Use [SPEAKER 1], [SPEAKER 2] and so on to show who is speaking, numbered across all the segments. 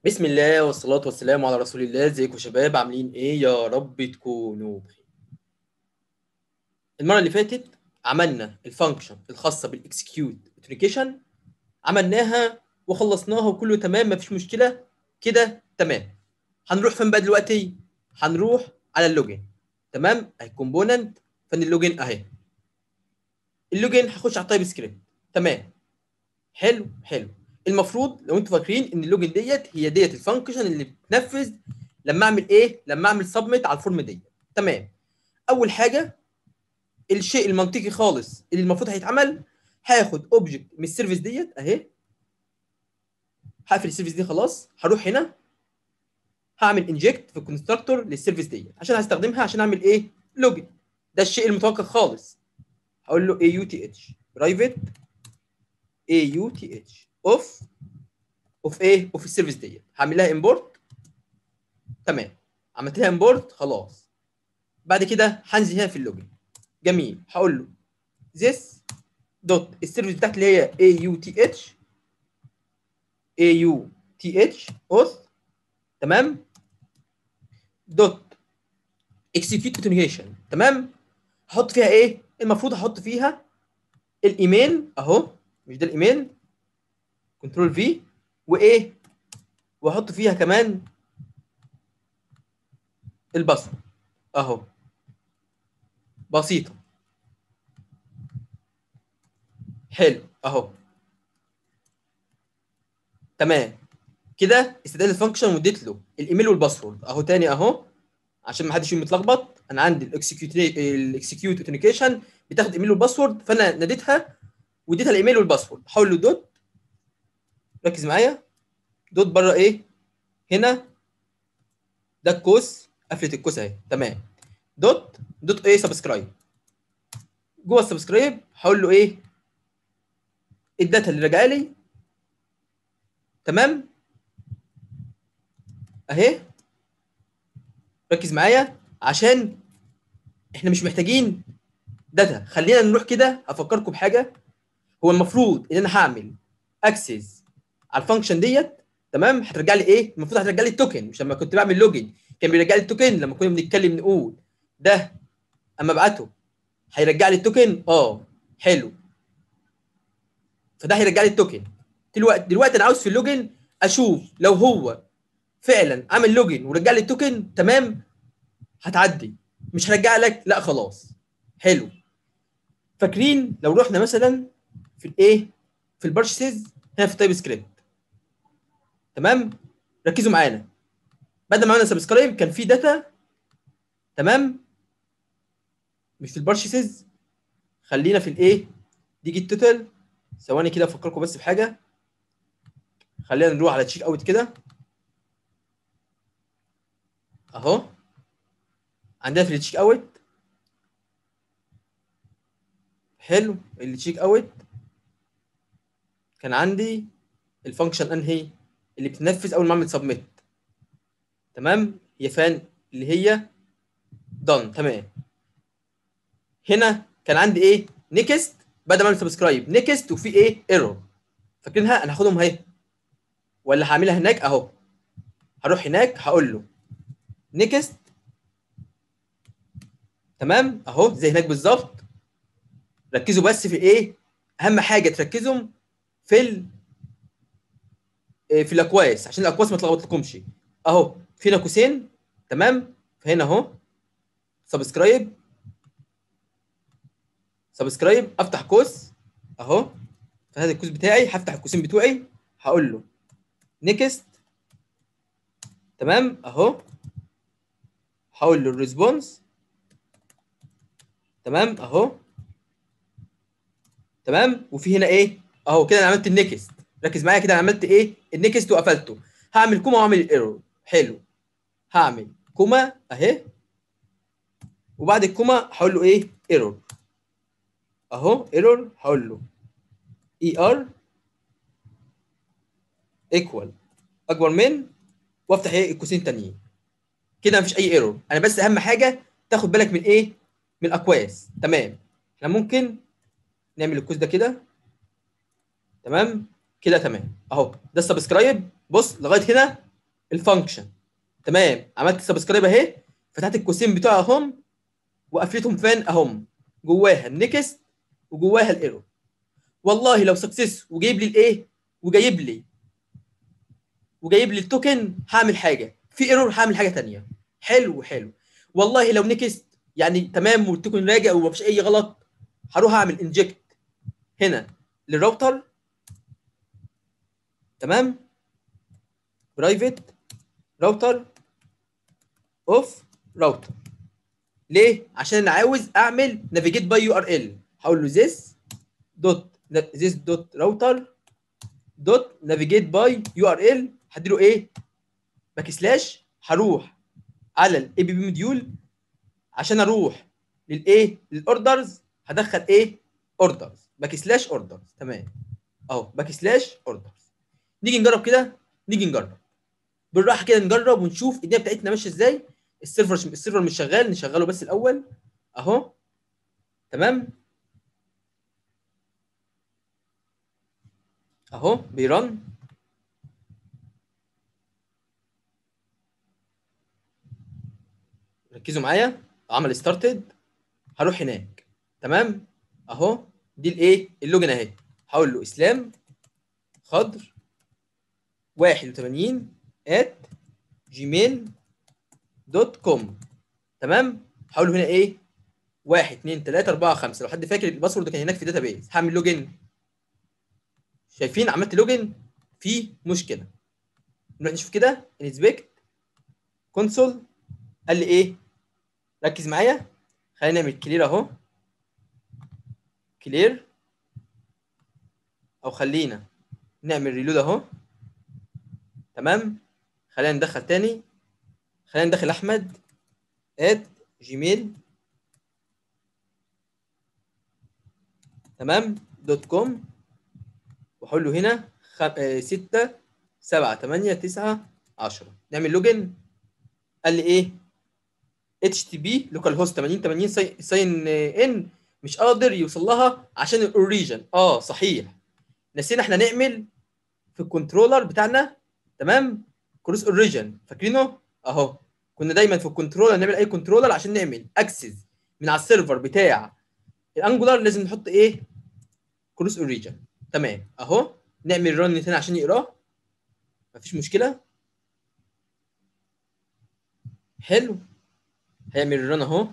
[SPEAKER 1] بسم الله والصلاة والسلام على رسول الله ازيكم يا شباب عاملين ايه يا رب تكونوا بخير المرة اللي فاتت عملنا الفانكشن الخاصة بالاكسكيوت اوتنيكيشن عملناها وخلصناها وكله تمام مفيش مشكلة كده تمام هنروح فين بقى دلوقتي هنروح على اللوجن تمام اهي كومبوننت فين اللوجن اهي اللوجن هخش على التايب سكريبت تمام حلو حلو المفروض لو انتوا فاكرين ان اللوجن ديت هي ديت الفانكشن اللي بتنفذ لما اعمل ايه لما اعمل سبميت على الفورم ديت تمام اول حاجه الشيء المنطقي خالص اللي المفروض هيتعمل هاخد اوبجكت من السيرفيس ديت اهي هقفل السيرفيس دي خلاص هروح هنا هعمل انجكت في الكونستراكتور للسيرفيس ديت عشان هستخدمها عشان اعمل ايه لوجن ده الشيء المتوقع خالص هقول له اي يو تي اتش برايفت اي يو تي اتش اوف اوف ايه اوف السيرفيس ديت هعمل لها امبورت تمام عملت لها امبورت خلاص بعد كده هنزل هنا في اللوجن جميل هقول له this دوت السيرفيس بتاعتي اللي هي اي يو تي اتش اي يو تي اتش اوث تمام دوت اكسكيوت اوتنيكيشن تمام هحط فيها ايه المفروض احط فيها الايميل اهو مش ده الايميل كنترول في وايه واحط فيها كمان البصمه اهو بسيطه حلو اهو تمام كده استدعيت الفانكشن واديت له الايميل والباسورد اهو تاني اهو عشان ما حدش يكون متلخبط انا عندي الاكسكيوت الاكسكيوت اوثنيكيشن بتاخد ايميل والباسورد فانا ناديتها واديتها الايميل والباسورد هقول له دوت ركز معايا دوت بره ايه هنا ده الكوس قفله الكوس اهي تمام دوت دوت ايه سبسكرايب جوه السبسكرايب هقول له ايه الداتا اللي راجعه لي تمام اهي ركز معايا عشان احنا مش محتاجين داتا خلينا نروح كده افكركم بحاجه هو المفروض ان انا هعمل اكسس على الفانكشن ديت تمام هترجع لي ايه المفروض هترجع لي التوكن مش لما كنت بعمل لوجن كان بيرجع لي التوكن لما كنا بنتكلم نقول ده اما ابعته هيرجع لي التوكن اه حلو فده هيرجع لي التوكن دلوقتي دلوقتي انا عاوز في اللوجن اشوف لو هو فعلا عمل لوجن ورجع لي التوكن تمام هتعدي مش هرجع لك لا خلاص حلو فاكرين لو رحنا مثلا في الايه في البارشسز هنا في التايب سكريبت تمام ركزوا معانا بدل ما عملنا سبسكرايب كان في داتا تمام مش في البارشسز خلينا في الايه دي التوتال ثواني كده افكركم بس بحاجه خلينا نروح على تشيك اوت كده اهو عندنا في التشيك اوت حلو التشيك اوت كان عندي الفانكشن انهي اللي بتنفذ اول ما اعمل سبميت تمام هي فان اللي هي دون تمام هنا كان عندي ايه نيكست بدل ما اعمل سبسكرايب نيكست وفي ايه ايرور فاكرينها انا هاخدهم اهي ولا هعملها هناك اهو هروح هناك هقول له نيكست تمام اهو زي هناك بالظبط ركزوا بس في ايه اهم حاجه تركزوا في ال في الاكواس عشان الاكواس ما تلخبطلكمش اهو فينا قوسين تمام فهنا اهو سبسكرايب سبسكرايب افتح قوس اهو فهذا القوس بتاعي هفتح القوسين بتوعي هقول له نيكست تمام اهو هقول له الريسبونس تمام اهو تمام وفي هنا ايه اهو كده انا عملت النيكست ركز معايا كده انا عملت ايه النيكست وقفلته هعمل كوما واعمل الايرور حلو هعمل كوما اهي وبعد الكوما هقول له ايه ايرور اهو ايرور هقول له اي ار ايكوال اكبر من وافتح ايه القوسين التانيين كده مفيش اي ايرور انا بس اهم حاجه تاخد بالك من ايه من الاكواس تمام احنا ممكن نعمل القوس ده كده تمام كده تمام اهو ده السبسكرايب بص لغايه هنا الفانكشن تمام عملت سبسكرايب اهي فتحت القوسين بتوعها اهم وقفلتهم فين اهم جواها النكست وجواها الايرور والله لو سكسس وجايب لي الايه وجايب لي وجايب لي التوكن هعمل حاجه في ايرور هعمل حاجه ثانيه حلو حلو والله لو نكست يعني تمام والتوكن راجع ومفيش اي غلط هروح اعمل انجكت هنا للراوتر تمام برايفت راوتر اوف راوتر ليه عشان انا عاوز اعمل نافيجيت باي يو ار ال هقول له this دوت this دوت راوتر دوت نافيجيت باي يو ار ال هديله ايه باك سلاش هروح على الاي بي بي موديول عشان اروح للايه للاوردرز هدخل ايه اوردرز باك سلاش اوردرز تمام اهو باك سلاش اوردرز نيجي نجرب كده نيجي نجرب بالراحه كده نجرب ونشوف الدنيا بتاعتنا ماشيه ازاي السيرفر السيرفر مش شغال نشغله بس الاول اهو تمام اهو بيرن ركزوا معايا عمل ستارتد هروح هناك تمام اهو دي الايه اللوجن اهي هقول له اسلام خضر 81 ات جيميل دوت كوم تمام هقول له هنا ايه 1 2 3 4 5 لو حد فاكر الباسورد كان هناك في داتا بيز هعمل لوجن شايفين عملت لوجن في مشكله نروح نشوف كده انسبكت كونسول قال لي ايه ركز معايا خلينا نعمل كلير اهو كلير او خلينا نعمل ريلود اهو تمام خلينا ندخل تاني خلينا ندخل احمد ات جيميل تمام دوت كوم واقول له هنا خ... 6 7 8 9 10 نعمل لوجن قال لي ايه اتش تي بي لوكال هوست 80 80 ساين ان مش قادر يوصل لها عشان الاوريجن اه صحيح نسينا احنا نعمل في الكنترولر بتاعنا تمام كروس اوريجن فاكرينه اهو كنا دايما في الكنترولر نعمل اي كنترولر عشان نعمل اكسس من على السيرفر بتاع الانجولار لازم نحط ايه كروس اوريجن تمام اهو نعمل رن تاني عشان يقراه مفيش مشكله حلو هيعمل رن اهو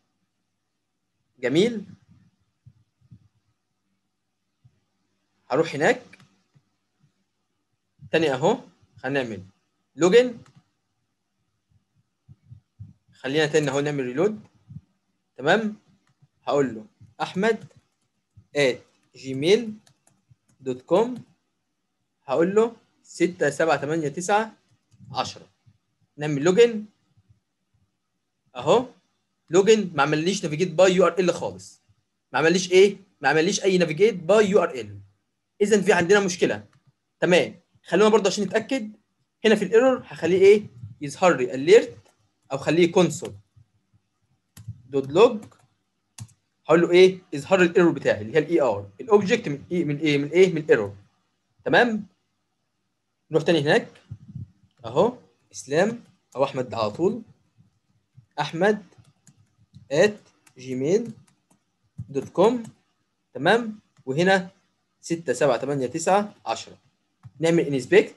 [SPEAKER 1] جميل هروح هناك تاني اهو هنعمل لوجن خلينا تاني اهو نعمل ريلود تمام هقول له احمد at جيميل دوت كوم هقول له 6 7 8 9 10 نعمل لوجن اهو لوجن ما عمليش نافيجيت باي يو ار ال خالص ما عمليش ايه ما عمليش اي نافيجيت باي يو ار ال اذا في عندنا مشكله تمام خلونا برضه عشان نتاكد هنا في الايرور هخليه ايه يظهر لي اليرت او خليه كونسول دوت لوج هقول له ايه اظهر لي الايرور بتاعي اللي هي الاي ار الاوبجكت من ايه من ايه من ايه من الايرور تمام نروح تاني هناك اهو اسلام او احمد على طول احمد at جيميل دوت كوم تمام وهنا 6 7 8 9 10 نعمل انسبكت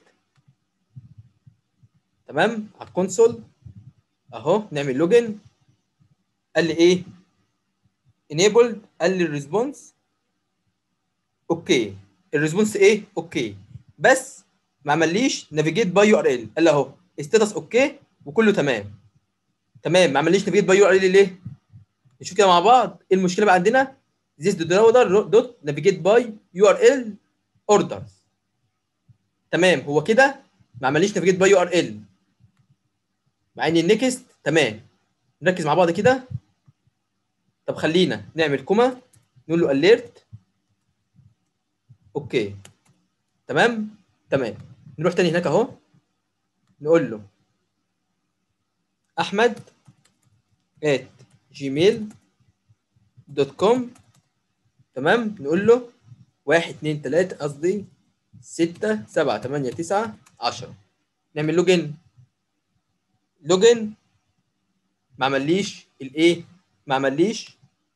[SPEAKER 1] تمام على الكونسول اهو نعمل لوجن قال لي ايه enabled قال لي الريسبونس اوكي الريسبونس ايه اوكي بس ما عمليش نافيجيت باي يو ار ال قال لي اهو ستاتس اوكي وكله تمام تمام ما عمليش نافيجيت باي يو ار ال ليه نشوف كده مع بعض ايه المشكله بقى عندنا this دوت نافيجيت باي يو ار ال اوردرز تمام هو كده ما عمليش نافيجيت باي يو ار ال مع ان النكست تمام نركز مع بعض كده طب خلينا نعمل كوما نقول له اليرت اوكي تمام تمام نروح تاني هناك اهو نقول له احمد at جيميل دوت كوم تمام نقول له واحد اتنين تلاتة قصدي ستة سبعة تمانية تسعة عشرة نعمل لوجن لوجن ما عمليش الايه ما عمليش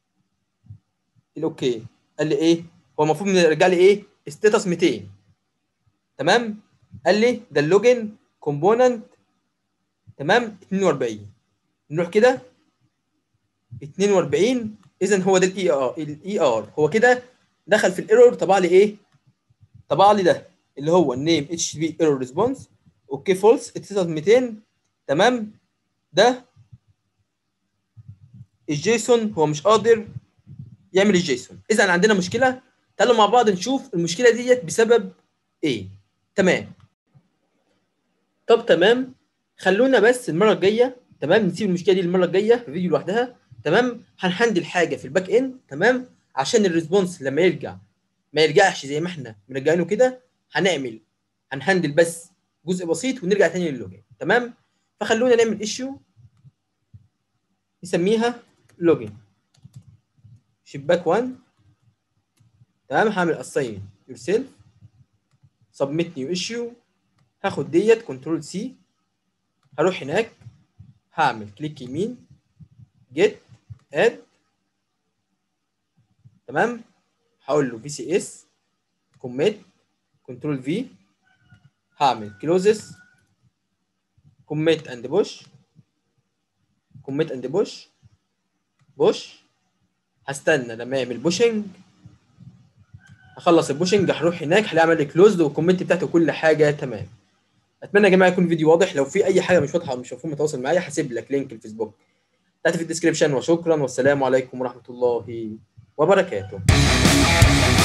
[SPEAKER 1] الاوكي قال لي ايه هو المفروض يرجع لي ايه ستاتس 200 تمام قال لي ده اللوجن كومبوننت تمام 42 نروح كده 42 اذا هو ده الاي ار الاي ار هو كده دخل في الايرور طبع لي ايه طبع لي ده اللي هو النيم اتش بي ايرور ريسبونس اوكي فولس اتسطت 200 تمام ده الجيسون هو مش قادر يعمل الجيسون اذا عندنا مشكله تعالوا مع بعض نشوف المشكله ديت بسبب ايه تمام طب تمام خلونا بس المره الجايه تمام نسيب المشكله دي المره الجايه في فيديو لوحدها تمام هنهندل حاجه في الباك اند تمام عشان الريسبونس لما يرجع ما يرجعش زي ما احنا مرجعينه كده هنعمل هنهندل بس جزء بسيط ونرجع تاني للوجين تمام فخلونا نعمل ايشيو نسميها لوجين شباك 1 تمام هعمل assign yourself submit new issue هاخد ديت كنترول سي هروح هناك هعمل كليك يمين get add تمام هقول له في سي اس commit كنترول في هعمل closes commit and push commit and push push هستنى لما يعمل بوشنج هخلص البوشنج هروح هناك هلاقي عمل لي كلوزد والكومنت بتاعته كل حاجه تمام اتمنى يا جماعه يكون الفيديو واضح لو في اي حاجه مش واضحه او مش مفهومه تواصل معايا هسيب لك لينك الفيسبوك تحت في الديسكربشن وشكرا والسلام عليكم ورحمه الله وبركاته